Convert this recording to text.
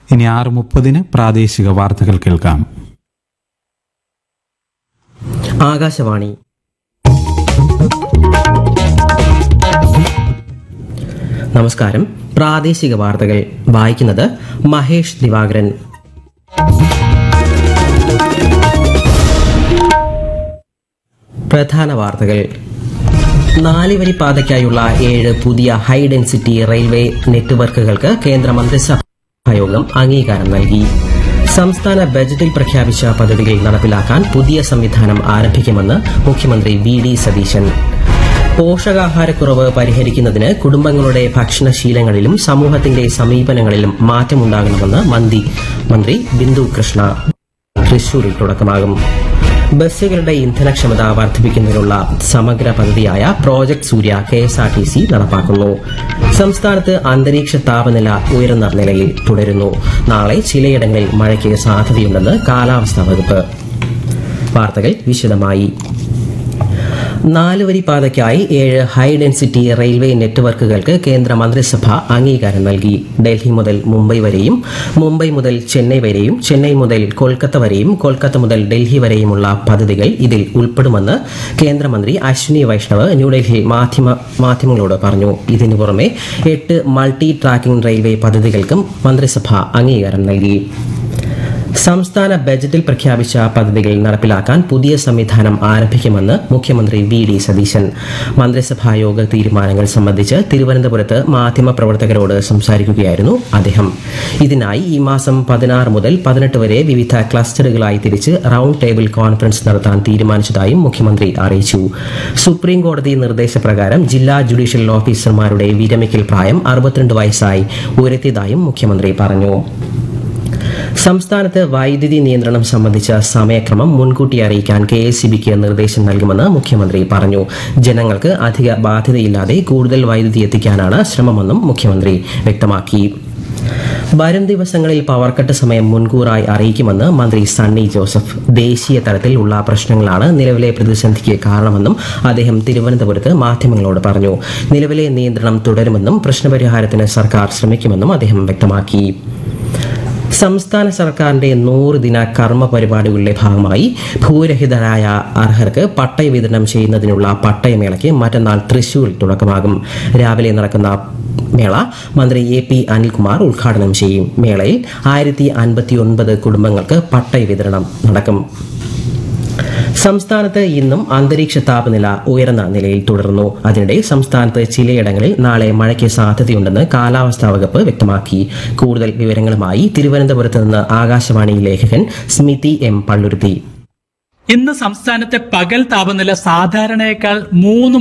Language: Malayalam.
ഇനി ആറ് മുപ്പതിന് പ്രാദേശിക വാർത്തകൾ കേൾക്കാം ആകാശവാണി നമസ്കാരം പ്രാദേശിക വാർത്തകൾ വായിക്കുന്നത് മഹേഷ് ദിവാകരൻ പ്രധാന വാർത്തകൾ നാലുവരി പാതയ്ക്കായുള്ള ഏഴ് പുതിയ ഹൈ ഡെൻസിറ്റി റെയിൽവേ നെറ്റ്വർക്കുകൾക്ക് കേന്ദ്ര മന്ത്രിസഭായോഗം അംഗീകാരം നൽകി സംസ്ഥാന ബജറ്റിൽ പ്രഖ്യാപിച്ച പദ്ധതികൾ നടപ്പിലാക്കാൻ പുതിയ സംവിധാനം ആരംഭിക്കുമെന്ന് മുഖ്യമന്ത്രി വി ഡി സതീശൻ പോഷകാഹാരക്കുറവ് പരിഹരിക്കുന്നതിന് കുടുംബങ്ങളുടെ ഭക്ഷണശീലങ്ങളിലും സമൂഹത്തിന്റെ സമീപനങ്ങളിലും മാറ്റമുണ്ടാകണമെന്ന് മന്ത്രി മന്ത്രി ബിന്ദു കൃഷ്ണ തൃശൂരിൽ തുടക്കമാകും ബസ്സുകളുടെ ഇന്ധനക്ഷമത വർദ്ധിപ്പിക്കുന്നതിനുള്ള സമഗ്ര പദ്ധതിയായ project Surya K S R T C നടപ്പാക്കുന്നു സംസ്ഥാനത്ത് അന്തരീക്ഷ താപനില ഉയർന്ന നിലയിൽ തുടരുന്നു നാളെ ചിലയിടങ്ങളിൽ മഴയ്ക്ക് സാധ്യതയുണ്ടെന്ന് കാലാവസ്ഥാ വകുപ്പ് വാർത്തകൾ വിശദമായി നാലുവരി പാതയ്ക്കായി ഏഴ് ഹൈ ഡെൻസിറ്റി റെയിൽവേ നെറ്റ്വർക്കുകൾക്ക് കേന്ദ്ര മന്ത്രിസഭ അംഗീകാരം നൽകി ഡൽഹി മുതൽ മുംബൈ വരെയും മുംബൈ മുതൽ ചെന്നൈ വരെയും ചെന്നൈ മുതൽ കൊൽക്കത്ത വരെയും കൊൽക്കത്ത മുതൽ ഡൽഹി വരെയുമുള്ള പദ്ധതികൾ ഇതിൽ ഉൾപ്പെടുമെന്ന് കേന്ദ്രമന്ത്രി അശ്വിനി വൈഷ്ണവ് ന്യൂഡൽഹിയിൽ മാധ്യമ മാധ്യമങ്ങളോട് പറഞ്ഞു ഇതിനു പുറമെ എട്ട് മൾട്ടി ട്രാക്കിംഗ് റെയിൽവേ പദ്ധതികൾക്കും മന്ത്രിസഭ അംഗീകാരം നൽകി സംസ്ഥാന ബജറ്റിൽ പ്രഖ്യാപിച്ച പദ്ധതികൾ നടപ്പിലാക്കാൻ പുതിയ സംവിധാനം ആരംഭിക്കുമെന്ന് മുഖ്യമന്ത്രി വി ഡി സതീശൻ മന്ത്രിസഭാ യോഗ തീരുമാനങ്ങൾ സംബന്ധിച്ച് തിരുവനന്തപുരത്ത് മാധ്യമപ്രവർത്തകരോട് സംസാരിക്കുകയായിരുന്നു അദ്ദേഹം ഇതിനായി ഈ മാസം പതിനാറ് മുതൽ പതിനെട്ട് വരെ വിവിധ ക്ലസ്റ്ററുകളായി തിരിച്ച് റൌണ്ട് ടേബിൾ കോൺഫറൻസ് നടത്താൻ തീരുമാനിച്ചതായും മുഖ്യമന്ത്രി അറിയിച്ചു സുപ്രീം കോടതി നിർദ്ദേശപ്രകാരം ജില്ലാ ജുഡീഷ്യൽ ഓഫീസർമാരുടെ വിരമിക്കൽ പ്രായം അറുപത്തിരണ്ട് വയസ്സായി ഉയർത്തിയതായും മുഖ്യമന്ത്രി പറഞ്ഞു സംസ്ഥാനത്ത് വൈദ്യുതി നിയന്ത്രണം സംബന്ധിച്ച സമയക്രമം മുൻകൂട്ടി അറിയിക്കാൻ കെ എസ് സി ബിക്ക് നിർദ്ദേശം നൽകുമെന്ന് മുഖ്യമന്ത്രി പറഞ്ഞു ജനങ്ങൾക്ക് അധിക ബാധ്യതയില്ലാതെ കൂടുതൽ വൈദ്യുതി എത്തിക്കാനാണ് ശ്രമമെന്നും മുഖ്യമന്ത്രി വ്യക്തമാക്കി വരും ദിവസങ്ങളിൽ പവർ കട്ട് സമയം മുൻകൂറായി അറിയിക്കുമെന്ന് മന്ത്രി സണ്ണി ജോസഫ് ദേശീയ തലത്തിൽ ഉള്ള പ്രശ്നങ്ങളാണ് നിലവിലെ പ്രതിസന്ധിക്ക് കാരണമെന്നും അദ്ദേഹം തിരുവനന്തപുരത്ത് മാധ്യമങ്ങളോട് പറഞ്ഞു നിലവിലെ നിയന്ത്രണം തുടരുമെന്നും പ്രശ്നപരിഹാരത്തിന് സർക്കാർ ശ്രമിക്കുമെന്നും അദ്ദേഹം വ്യക്തമാക്കി സംസ്ഥാന സർക്കാരിന്റെ നൂറ് ദിന കർമ്മ പരിപാടികളുടെ ഭാഗമായി ഭൂരഹിതരായ അർഹർക്ക് പട്ടയ വിതരണം ചെയ്യുന്നതിനുള്ള പട്ടയമേളയ്ക്ക് മറ്റന്നാൾ തൃശൂരിൽ തുടക്കമാകും രാവിലെ നടക്കുന്ന മേള മന്ത്രി എ പി അനിൽകുമാർ ഉദ്ഘാടനം ചെയ്യും മേളയിൽ ആയിരത്തി അൻപത്തിയൊൻപത് കുടുംബങ്ങൾക്ക് പട്ടയ വിതരണം നടക്കും സംസ്ഥാനത്ത് ഇന്നും അന്തരീക്ഷ താപനില ഉയർന്ന നിലയിൽ തുടർന്നു അതിനിടെ സംസ്ഥാനത്ത് ചിലയിടങ്ങളിൽ നാളെ മഴയ്ക്ക് സാധ്യതയുണ്ടെന്ന് കാലാവസ്ഥാ വകുപ്പ് വ്യക്തമാക്കി കൂടുതൽ വിവരങ്ങളുമായി തിരുവനന്തപുരത്ത് നിന്ന് ആകാശവാണി ലേഖകൻ സ്മിതി എം പള്ളുരുത്തി ഇന്ന് സംസ്ഥാനത്തെ പകൽ താപനില സാധാരണയേക്കാൾ മൂന്ന്